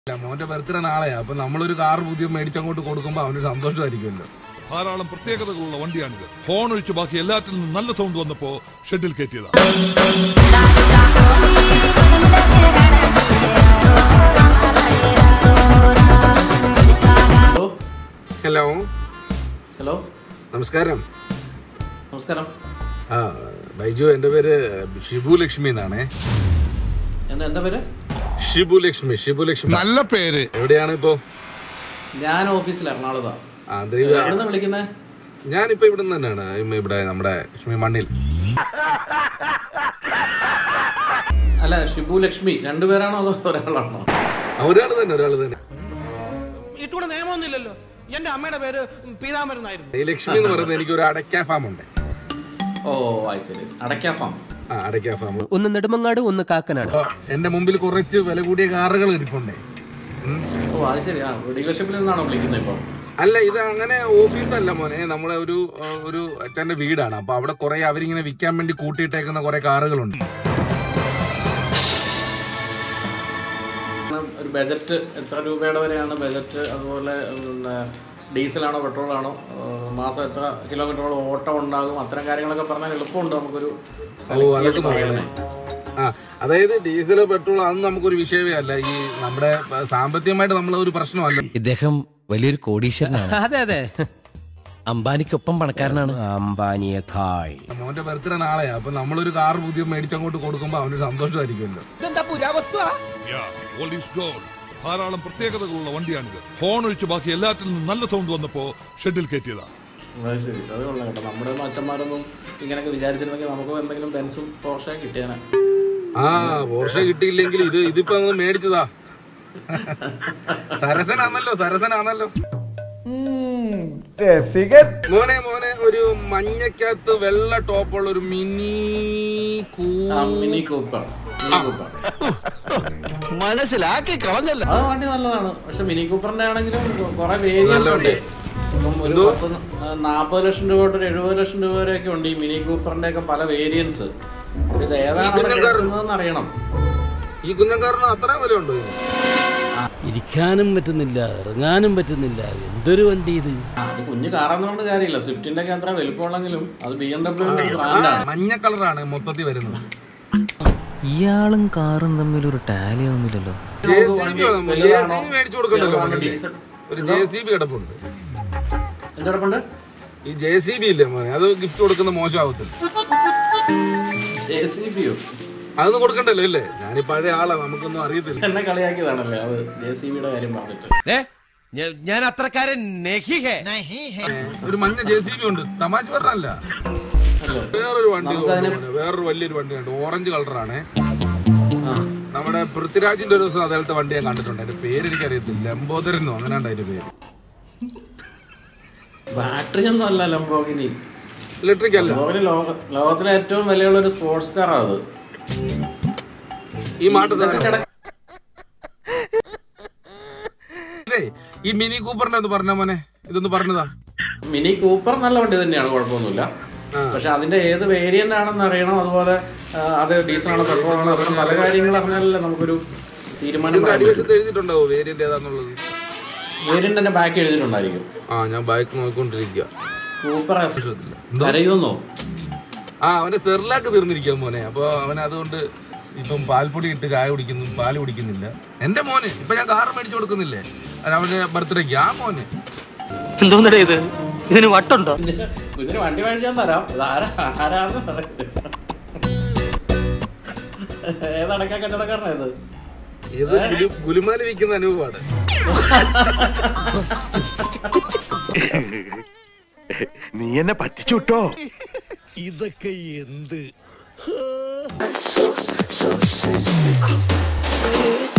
ഇല്ല, മോന്റെ ബർത്ത്ഡേ നാളെയാ അപ്പൊ നമ്മളൊരു കാർ പുതിയ മേടിച്ചങ്ങോട്ട് കൊടുക്കുമ്പോ അവന് സന്തോഷമായിരിക്കുമല്ലോ ധാരാളം പ്രത്യേകതകളുള്ള വണ്ടിയാണിത് ഹോൺ ഒഴിച്ച് ബാക്കി എല്ലാറ്റിൽ നിന്നും നല്ല സൗണ്ട് വന്നപ്പോ ഷെഡിൽ കയറ്റിയതാ ഹലോ ഹലോ ഹലോ നമസ്കാരം നമസ്കാരം ആ ബൈജു എന്റെ പേര് ഷിബു ലക്ഷ്മി എന്നാണേ എന്താ എന്താ പേര് ഷിബു ലക്ഷ്മി ഷിബു ലക്ഷ്മി നല്ല പേര് എവിടെയാണ് ഇപ്പോ ഞാൻ ഓഫീസിൽ എറണാകുളത്താ ആ ദൈവ എവിടുന്ന് വിളിക്കുന്നേ ഞാനിപ്പോ ഇവിടെ നിന്ന് തന്നെയാണ് ഇമ്മ ഇവിടെ നമ്മുടെ ലക്ഷ്മി മണ്ണിൽ അല്ല ഷിബു ലക്ഷ്മി രണ്ടുപേരാണോ അതോ ഒരാളാണോ ആ, ഒരാള് തന്നെ ഒരാള് തന്നെ ഇട്ടുകൂടെ നിയമമൊന്നുമില്ലല്ലോ എന്റെ അമ്മയുടെ പേര് പീതാമരൻ എന്നായിരുന്നു ഈ ലക്ഷ്മി എന്ന് പറയുന്നത് എനിക്ക് ഒരു അടയ്ക്ക ഫാം ഉണ്ട് ഓ ഐ ശരി അടയ്ക്കാ ഫാം ആ അടയ്ക്ക ഫാം ഒന്ന് നെടുമങ്ങാട് ഒന്ന് കാക്കനാട് അപ്പൊ എന്റെ മുമ്പിൽ കുറച്ച് വില കൂടിയ കാറുകൾ ഇരിപ്പുണ്ടേ ഉം. ഓ അത് ശരി ആ ഡീലർഷിപ്പിൽ നിന്നാണോ വിളിക്കുന്നത് ഇപ്പൊ അല്ല ഇത് അങ്ങനെ ഓഫീസല്ല മോനെ നമ്മളെ ഒരു ആ, ഒരു അച്ഛന്റെ വീടാണ് അപ്പൊ അവിടെ കുറെ അവരിങ്ങനെ വിൽക്കാൻ വേണ്ടി കൂട്ടിയിട്ടേക്കുന്ന കുറെ കാറുകളുണ്ട് ഒരു ബജറ്റ് എത്ര രൂപയുടെ വരെയാണ് ബജറ്റ് അതുപോലെ പിന്നെ ഡീസലാണോ പെട്രോളാണോ മാസം എത്ര കിലോമീറ്ററോളം ഓട്ടം ഉണ്ടാകും അത്തരം കാര്യങ്ങളൊക്കെ പറഞ്ഞാൽ എളുപ്പമുണ്ട് നമുക്കൊരു select ചെയ്ത് അതൊക്കെ പറയാനേ ആ അതായത് ഡീസൽ പെട്രോൾ അതൊന്നും നമുക്കൊരു വിഷയമേ അല്ല ഈ നമ്മുടെ ആ, സാമ്പത്തികമായിട്ട് നമ്മളെ ഒരു പ്രശ്നമല്ല ഇദ്ദേഹം വലിയൊരു കോടീശ്വരനാണ് അതെ അതെ അംബാനിക്കൊപ്പം പണക്കാരനാണ് അംബാനിയേക്കാൾ മോന്റെ ബർത്ത്ഡേ നാളെയാ അപ്പൊ നമ്മളൊരു കാർ പുതിയ മേടിച്ചങ്ങോട്ട് കൊടുക്കുമ്പോ അവന് സന്തോഷമായിരിക്കുമല്ലോ Yeah, all is gold. ധാരാളം പ്രത്യേകതകളുള്ള വണ്ടിയാണിത് ഹോൺ ഒഴിച്ച് ബാക്കി എല്ലാറ്റിൽ നിന്നും നല്ല സൗണ്ട് വന്നപ്പോ ഷെഡിൽ കയറ്റിയതാ അത് ശരി അത് കൊള്ളാം കേട്ടോ നമ്മുടെ ഒന്നും അച്ഛന്മാരൊന്നും ഇങ്ങനെയൊക്കെ വിചാരിച്ചിരുന്നെങ്കിൽ നമുക്കും എന്തെങ്കിലും ബെൻസും പോർഷയും കിട്ടിയേനെ ആ പോർഷ കിട്ടിയില്ലെങ്കിൽ ഇത് ഇതിപ്പോ അങ്ങ് മേടിച്ചതാ സരസനാണല്ലോ സരസനാണല്ലോ മോനെ മോനെ ഒരു മഞ്ഞക്കകത്ത് വെള്ള ടോപ്പുള്ള ഒരു മിനി കൂ ആ മിനി കൂപ്പർ മിനി കൂപ്പർ മനസ്സിലാക്കി കളഞ്ഞല്ല അത് വണ്ടി നല്ലതാണ് പക്ഷെ മിനി കൂപ്പറിന്റെ ആണെങ്കിലും കുറെ വേരിയൻസ് ഉണ്ട് ഇപ്പം ഒരു പത്ത് നാൽപ്പത് ലക്ഷം രൂപ തൊട്ട് ഒരു എഴുപത് ലക്ഷം രൂപ വരെയൊക്കെ ഉണ്ട് ഈ മിനി കൂപ്പറിന്റെ ഒക്കെ പല വേരിയൻസ് അപ്പൊ ഇത് ഏതാണ് അവിടെ ഇതിനൊക്കെ കിടക്കുന്നതെന്ന് അറിയണം ഈ കുഞ്ഞങ്കാരന് അത്ര വില ഉണ്ടോ ഇതിന്? ഇരിക്കാനും പറ്റുന്നില്ല ഇറങ്ങാനും പറ്റുന്നില്ല എന്തൊരു വണ്ടി ഇത് ആ, അത് കുഞ്ഞു കാറാന്നുകൊണ്ട് കാര്യമില്ല സ്വിഫ്റ്റിന്റെ ഒക്കെ അത്ര വലുപ്പമുള്ളെങ്കിലും അത് ബി എം ഡബ്ല്യുവിന്റെ ബ്രാൻഡാണ് മഞ്ഞ കളറാണ് മൊത്തത്തിൽ വരുന്നത് ഇയാളും കാറും തമ്മിൽ ഒരു ടാലി ആവുന്നില്ലല്ലോ ജെ സി വണ്ടി ബി വലുതാണോ? മേടിച്ചു കൊടുക്കണ്ടല്ലോ ചെറുതാണോ? മോനെ? ഡീസൽ? ഒരു ജെ സി ബി കിടപ്പുണ്ട് എന്തെടുപ്പുണ്ട് ഈ ജെ സി ബി ഇല്ലേ മോനെ അത് ഗിഫ്റ്റ് കൊടുക്കുന്ന മോശമാവത്തില്ല ജെ സി ബിയോ അതൊന്നും കൊടുക്കണ്ടല്ലോ ഇല്ലേ ഞാൻ പഴയ ആളാ നമുക്കൊന്നും അറിയത്തില്ല എന്നെ കളിയാക്കിയതാണല്ലേ അത് ജെ സി ബിയുടെ കാര്യം പറഞ്ഞിട്ട് ഞാൻ അത്രക്കാരൻ ഒരു മഞ്ഞ ജെ സി ബി ഉണ്ട് തമാശ പറഞ്ഞല്ല അല്ലോ വേറൊരു വണ്ടി നമുക്കതിനെ- ഉണ്ട് മോനെ. വേറൊരു വലിയൊരു വണ്ടിയുണ്ട് ഓറഞ്ച് കളറാണ് ആ നമ്മുടെ പൃഥ്വിരാജിന്റെ ഒരു ദിവസം അതേലത്തെ വണ്ടി ഞാൻ കണ്ടിട്ടുണ്ട് എന്റെ പേര് എനിക്ക് അറിയത്തില്ല ലംബോദരനോ അങ്ങനെയാണ്ട് അതിന്റെ പേര് ബാറ്ററി ഒന്നും അല്ല ലംബോഗിനി ഇലക്ട്രിക് അല്ല ലംബോഗിനി ലോക ലോകത്തിലെ ഏറ്റവും വിലയുള്ള ഒരു സ്പോർട്സ് കാറാണ് അത് ഈ മാട്ടത്തിൽ ഇതൊക്കെ കിട- ഇതേ ഈ മിനി കൂപ്പറിന്റെ ഒന്ന് പറഞ്ഞ മോനെ ഇതൊന്ന് പറഞ്ഞതാ മിനി കൂപ്പർ നല്ല വണ്ടി തന്നെയാണ് കുഴപ്പമൊന്നുമില്ല ആ. പക്ഷെ അതിന്റെ ഏത് വേരിയന്റ് ആണെന്ന് അറിയണം അതുപോലെ ആ, അത് ഡീസൽ ആണോ പെട്രോൾ ആണോ അത്തരം പല കാര്യങ്ങൾ അറിഞ്ഞാലല്ലേ നമുക്കൊരു തീരുമാനം ഇതിന്റെ പറയാൻ പറ്റൂ. അടിവശത്ത് എഴുതിയിട്ടുണ്ടാവോ വേരിയന്റ് ഏതാന്നുള്ളത് വേരിയന്റ് തന്നെ ബാക്കി എഴുതിയിട്ടുണ്ടായിരിക്കും ആ ഞാൻ ബൈക്ക് നോക്കിക്കൊണ്ടിരിക്കുക കൂപ്പർ എസ് കരയുന്നോ ആ അവന്റെ സെർലാക്ക് തീർന്നിരിക്കുക മോനെ അപ്പൊ അവൻ അതുകൊണ്ട് ഇപ്പം പാൽപ്പൊടി ഇട്ട് ചായ കുടിക്കുന്നു പാല് കുടിക്കുന്നില്ല എന്റെ മോന് ഇപ്പൊ ഞാൻ കാറ് മേടിച്ചു കൊടുക്കുന്നില്ലേ അത് അവന്റെ ബർത്ത്ഡേക്ക് ആ മോന് എന്തോന്നടേ ഇത് ഇതിന് വട്ടുണ്ടോ ഇതിന് വണ്ടി മേടിച്ചാൽ തരാം ഇത് ആരാ ആരാന്ന് പറയുന്നത് ഏതടക്ക കച്ചവടക്കാരനാ ഇത് ഇത് ഗുലു- ഗുലുമാല് വിൽക്കുന്ന അനുഭവമാണ് നീ എന്നെ പറ്റിച്ചുട്ടോ ഇതൊക്കെ എന്ത് so, so, so, so,